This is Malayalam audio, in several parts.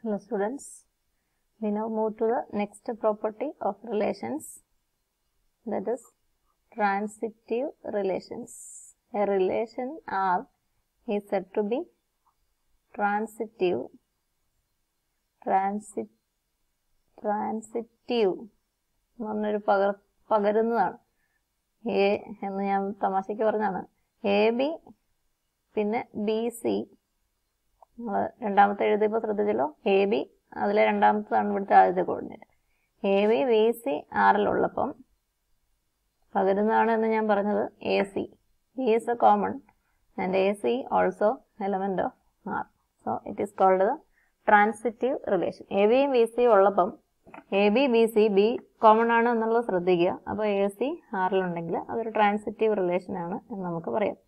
Hello students, we now move to the next property of relations that is transitive relations. A relation R is said to be transitive, transit, transitive എന്ന് പറഞ്ഞൊരു പകർ പകരുന്നതാണ് എ എന്ന് ഞാൻ തമാശയ്ക്ക് പറഞ്ഞാണ് എ ബി പിന്നെ ബി സി നമ്മൾ രണ്ടാമത്തെ എഴുതിയപ്പോൾ ശ്രദ്ധിച്ചല്ലോ എ ബി അതിലെ രണ്ടാമത്തതാണ് ഇവിടുത്തെ ആദ്യത്തെ coordinate A B B C ആറിലുള്ളപ്പം പകരുന്നതാണ് എന്ന് ഞാൻ പറഞ്ഞത് A C B is a common and A C also element of R so it is called the transitive relation A ബിയും ബി സിയും ഉള്ളപ്പം A B B C B common ആണ് എന്നുള്ളത് ശ്രദ്ധിക്കുക അപ്പോൾ എ സി ആറിലുണ്ടെങ്കിൽ അതൊരു ട്രാൻസിറ്റീവ് റിലേഷൻ ആണ് എന്ന് നമുക്ക് പറയാം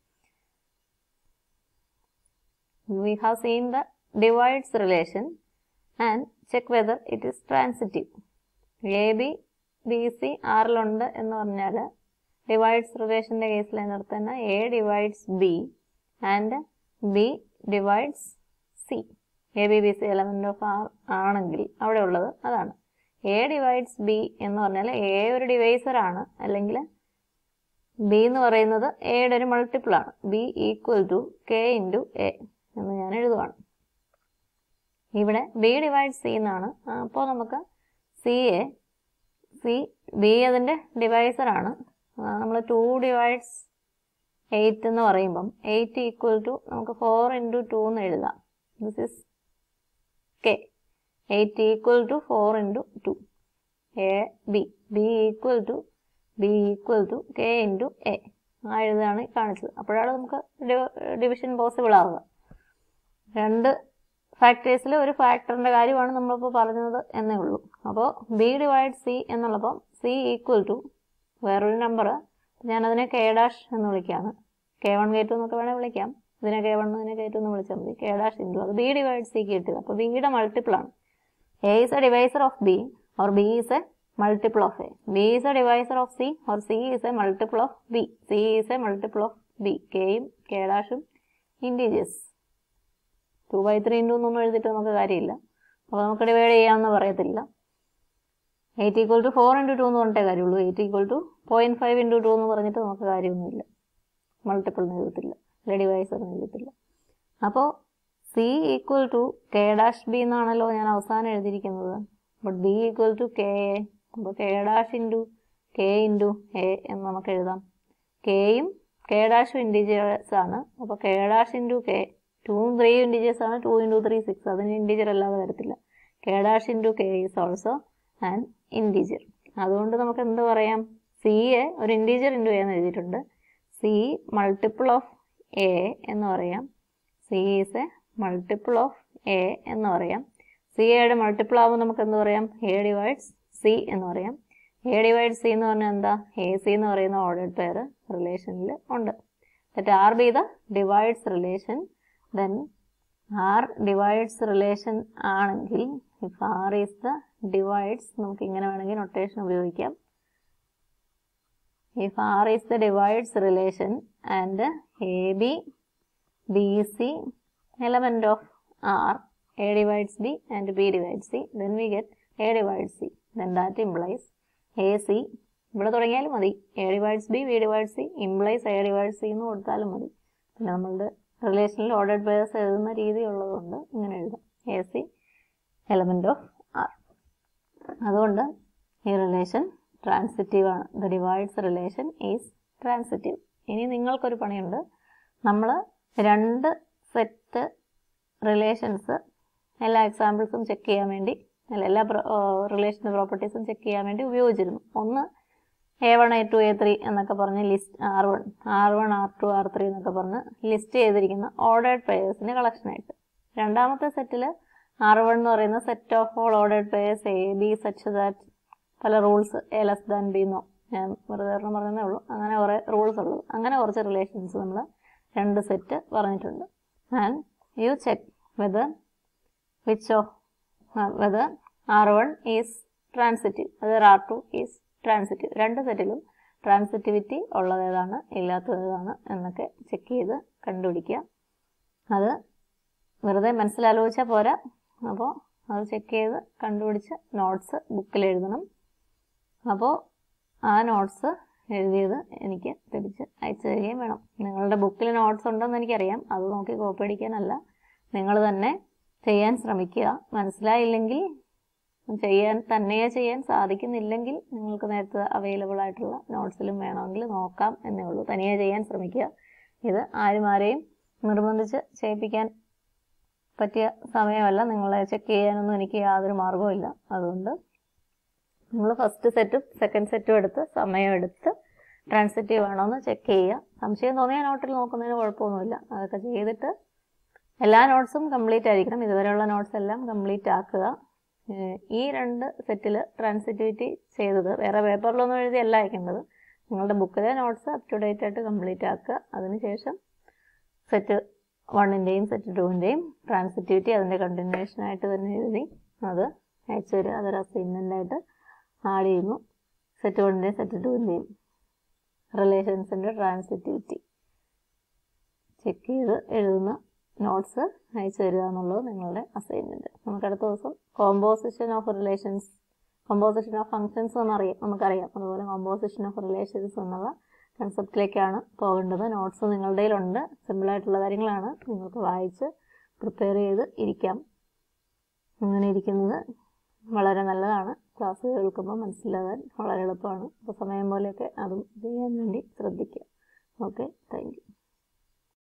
we have seen the divides relation and check whether it is transitive. A B B C ആറിലുണ്ട് എന്ന് പറഞ്ഞാൽ ഡിവൈഡ്സ് റിലേഷൻ്റെ കേസിൽ അതിനർത്ഥം തന്നെ A divides B and B divides C A B B C element of R ആണെങ്കിൽ അവിടെ ഉള്ളത് അതാണ് എ ഡിവൈഡ്സ് ബി എന്ന് പറഞ്ഞാൽ എ ഒരു ഡിവൈസർ ആണ് അല്ലെങ്കിൽ ബി എന്ന് പറയുന്നത് എയുടെ ഒരു മൾട്ടിപ്പിൾ ആണ് B equal to K into A എന്ന് ഞാൻ എഴുതുവാണ് ഇവിടെ ബി ഡിവൈഡ് സി എന്നാണ് അപ്പോൾ നമുക്ക് സി എ സി ബി അതിൻ്റെ ഡിവൈസർ ആണ് നമ്മൾ ടു ഡിവൈഡ്സ് എയ്റ്റ് എന്ന് പറയുമ്പം എയ്റ്റ് ഈക്വൽ ടു നമുക്ക് ഫോർ ഇൻറ്റു ടു എന്ന് എഴുതാം this is K eight equal to four into two A B B equal to B equal to K into A ആ എഴുതാണ് കാണിച്ചത് അപ്പോഴാണ് നമുക്ക് ഡിവിഷൻ പോസിബിൾ ആവുക രണ്ട് ഫാക്ടേഴ്സിൽ ഒരു ഫാക്ടറിൻ്റെ കാര്യമാണ് നമ്മളിപ്പോൾ പറഞ്ഞത് എന്നേ ഉള്ളൂ അപ്പോൾ ബി ഡിവൈഡ് സി എന്നുള്ളപ്പം സി ഈക്വൽ ടു വേറൊരു നമ്പർ ഞാനതിനെ കെ ഡാഷ് എന്ന് വിളിക്കുകയാണ് കെ വൺ കെ ടു എന്നൊക്കെ വേണേൽ വിളിക്കാം ഇതിനെ കെ വൺ ഇതിനെ കെ ടു എന്ന് വിളിച്ചാൽ മതി കെ ഡാഷ് ഇൻറ്റു അത് ബി ഡിവൈഡ് സി കിട്ടുക അപ്പോൾ ബിയുടെ മൾട്ടിപ്പിൾ ആണ് A is a divisor of B or B is a multiple of A B is a divisor of C or C is a multiple of B C is a multiple of B കെയും കെ ഡാഷും integers two by three into ഒന്നും എഴുതിയിട്ട് നമുക്ക് കാര്യമില്ല അപ്പോൾ നമുക്ക് ഡിവൈഡ് ചെയ്യാമെന്ന് പറയത്തില്ല eight equal to four into two എന്ന് പറഞ്ഞിട്ടേ കാര്യമുള്ളൂ eight equal to point five into two എന്ന് പറഞ്ഞിട്ട് നമുക്ക് കാര്യമൊന്നുമില്ല മൾട്ടിപ്പിൾ എഴുതത്തില്ല അല്ലെ ഡിവൈസർ എഴുതത്തില്ല അപ്പോൾ C equal to K dash B എന്നാണല്ലോ ഞാൻ അവസാനം എഴുതിയിരിക്കുന്നത് but B equal to K A അപ്പോൾ K dash into K into A എന്ന് നമുക്ക് എഴുതാം കെയും കെ ഡാഷും ഇൻഡിജേഴ്സ് ആണ് അപ്പോൾ കെ ഡാഷ് ഇൻറ്റു കെ ടൂവും ത്രീയും ഇൻഡിജേഴ്സ് ആണ് ടു ഇൻറ്റു ത്രീ സിക്സ് അതിന് ഇൻഡിജർ അല്ലാതെ വരത്തില്ല K dash into K is also and integer അതുകൊണ്ട് നമുക്ക് എന്ത് പറയാം സി എ ഒരു ഇൻഡിജർ ഇൻറ്റു എന്ന് എഴുതിയിട്ടുണ്ട് സി മൾട്ടിപ്പിൾ ഓഫ് എ എന്ന് പറയാം C is a multiple of A എന്ന് പറയാം സി എയുടെ മൾട്ടിപ്പിൾ ആകുമ്പോൾ നമുക്ക് എന്ത് പറയാം എ ഡിവൈഡ്സ് സി എന്ന് പറയാം എ ഡിവൈഡ് സി എന്ന് പറഞ്ഞാൽ എന്താ എ സി എന്ന് പറയുന്ന ഓർഡർ പെയർ റിലേഷനിൽ ഉണ്ട് that R B the divides relation then R divides relation ആണെങ്കിൽ if R is the divides നമുക്ക് ഇങ്ങനെ വേണമെങ്കിൽ നൊട്ടേഷൻ ഉപയോഗിക്കാം if R is the divides relation and A B B C element of R A divides B and B divides C then we get A divides C then that implies A C ഇവിടെ തുടങ്ങിയാലും മതി A divides B B divides C implies A divides C എന്ന് കൊടുത്താലും മതി പിന്നെ നമ്മളുടെ റിലേഷനിൽ ഓർഡേഡ് പേഴ്സ് എഴുതുന്ന രീതി ഉള്ളതുകൊണ്ട് ഇങ്ങനെ എഴുതാം A C element of R അതുകൊണ്ട് ഈ റിലേഷൻ ട്രാൻസിറ്റീവ് ആണ് the divides relation is transitive ഇനി നിങ്ങൾക്കൊരു പണിയുണ്ട് നമ്മൾ രണ്ട് സെറ്റ് റിലേഷൻസ് എല്ലാ എക്സാമ്പിൾസും ചെക്ക് ചെയ്യാൻ വേണ്ടി അല്ല എല്ലാ റിലേഷൻ്റെ പ്രോപ്പർട്ടീസും ചെക്ക് ചെയ്യാൻ വേണ്ടി ഉപയോഗിച്ചിരുന്നു ഒന്ന് A one A two A three എന്നൊക്കെ പറഞ്ഞ് list R one R one R two R three എന്നൊക്കെ പറഞ്ഞ് ലിസ്റ്റ് ചെയ്തിരിക്കുന്ന ഓർഡേഡ് പെയേഴ്സിൻ്റെ കളക്ഷനായിട്ട് രണ്ടാമത്തെ സെറ്റിൽ ആർ വൺ എന്ന് പറയുന്ന set of all ordered pairs A B such that പല rules A less than B എന്നോ ഞാൻ വെറുതെ ഒരെണ്ണം പറഞ്ഞതേ ഉള്ളൂ അങ്ങനെ കുറേ റൂൾസ് ഉള്ളത് അങ്ങനെ കുറച്ച് റിലേഷൻസ് നമ്മൾ രണ്ട് സെറ്റ് പറഞ്ഞിട്ടുണ്ട് and you check whether which of whether R one is transitive whether R two is transitive രണ്ട് സെറ്റിലും ട്രാൻസിറ്റിവിറ്റി ഉള്ളത് ഏതാണ് ഇല്ലാത്തത് ഏതാണ് എന്നൊക്കെ ചെക്ക് ചെയ്ത് കണ്ടുപിടിക്കുക അത് വെറുതെ മനസ്സിലാലോചിച്ചാൽ പോരാ അപ്പോൾ അത് ചെക്ക് ചെയ്ത് കണ്ടുപിടിച്ച് നോട്ട്സ് ബുക്കിൽ എഴുതണം അപ്പോൾ ആ നോട്ട്സ് എഴുതിയത് എനിക്ക് തിരിച്ച് അയച്ചു തരികയും വേണം നിങ്ങളുടെ ബുക്കിൽ നോട്ട്സ് ഉണ്ടെന്ന് എനിക്കറിയാം അത് നോക്കി കോപ്പി അടിക്കാനല്ല നിങ്ങൾ തന്നെ ചെയ്യാൻ ശ്രമിക്കുക മനസ്സിലായില്ലെങ്കിൽ ചെയ്യാൻ തന്നെയേ ചെയ്യാൻ സാധിക്കുന്നില്ലെങ്കിൽ നിങ്ങൾക്ക് നേരത്തെ അവൈലബിൾ ആയിട്ടുള്ള നോട്ട്സിലും വേണമെങ്കിൽ നോക്കാം എന്നേ ഉള്ളൂ തനിയെ ചെയ്യാൻ ശ്രമിക്കുക ഇത് ആരും ആരെയും നിർബന്ധിച്ച് ചെയ്യിപ്പിക്കാൻ പറ്റിയ സമയമല്ല നിങ്ങളെ ചെക്ക് ചെയ്യാനൊന്നും എനിക്ക് യാതൊരു മാർഗവും ഇല്ല അതുകൊണ്ട് നിങ്ങൾ ഫസ്റ്റ് സെറ്റും സെക്കൻഡ് സെറ്റും എടുത്ത് സമയമെടുത്ത് ട്രാൻസിറ്റീവ് ആണോന്ന് ചെക്ക് ചെയ്യുക സംശയം തോന്നിയ നോട്ടിൽ നോക്കുന്നതിന് കുഴപ്പമൊന്നുമില്ല അതൊക്കെ ചെയ്തിട്ട് എല്ലാ നോട്ട്സും കംപ്ലീറ്റ് ആയിരിക്കണം ഇതുവരെയുള്ള നോട്ട്സ് എല്ലാം കംപ്ലീറ്റ് ആക്കുക ഏഹ് ഈ രണ്ട് സെറ്റിൽ ട്രാൻസിറ്റിവിറ്റി ചെയ്തത് വേറെ പേപ്പറിലൊന്നും എഴുതിയല്ല അയക്കേണ്ടത് നിങ്ങളുടെ ബുക്കിലെ നോട്ട്സ് അപ് ടു ഡേറ്റ് ആയിട്ട് കംപ്ലീറ്റ് ആക്കുക അതിനുശേഷം സെറ്റ് വണ്ണിൻ്റെയും സെറ്റ് ടുവിൻ്റെയും ട്രാൻസിറ്റിവിറ്റി അതിൻ്റെ കണ്ടിന്യൂഷൻ ആയിട്ട് തന്നെ എഴുതി അത് അയച്ചു തരിക അതൊരു അസൈൻമെൻ്റ് ആയിട്ട് ആഡ് ചെയ്യുന്നു സെറ്റ് വണ്ണിൻ്റെയും സെറ്റ് ടുവിൻ്റെയും റിലേഷൻസിൻ്റെ ട്രാൻസിറ്റിവിറ്റി ചെക്ക് ചെയ്ത് എഴുതുന്ന നോട്ട്സ് അയച്ചു തരിക എന്നുള്ളത് നിങ്ങളുടെ അസൈൻമെൻറ്റ് നമുക്ക് അടുത്ത ദിവസം composition of relations composition of functions എന്നറിയാം നമുക്കറിയാം അതുപോലെ കോമ്പോസിഷൻ ഓഫ് റിലേഷൻസ് എന്നുള്ള കൺസെപ്റ്റിലേക്കാണ് പോകേണ്ടത് നോട്ട്സ് നിങ്ങളുടെ കയ്യിലുണ്ട് സിമ്പിളായിട്ടുള്ള കാര്യങ്ങളാണ് നിങ്ങൾക്ക് വായിച്ച് പ്രിപ്പയർ ചെയ്ത് ഇരിക്കാം അങ്ങനെ ഇരിക്കുന്നത് വളരെ നല്ലതാണ് ക്ലാസ് കേൾക്കുമ്പോൾ മനസ്സിലാകാൻ വളരെ എളുപ്പമാണ് അപ്പോൾ സമയം പോലെയൊക്കെ അതും ചെയ്യാൻ വേണ്ടി ശ്രദ്ധിക്കുക ഓക്കെ താങ്ക് യു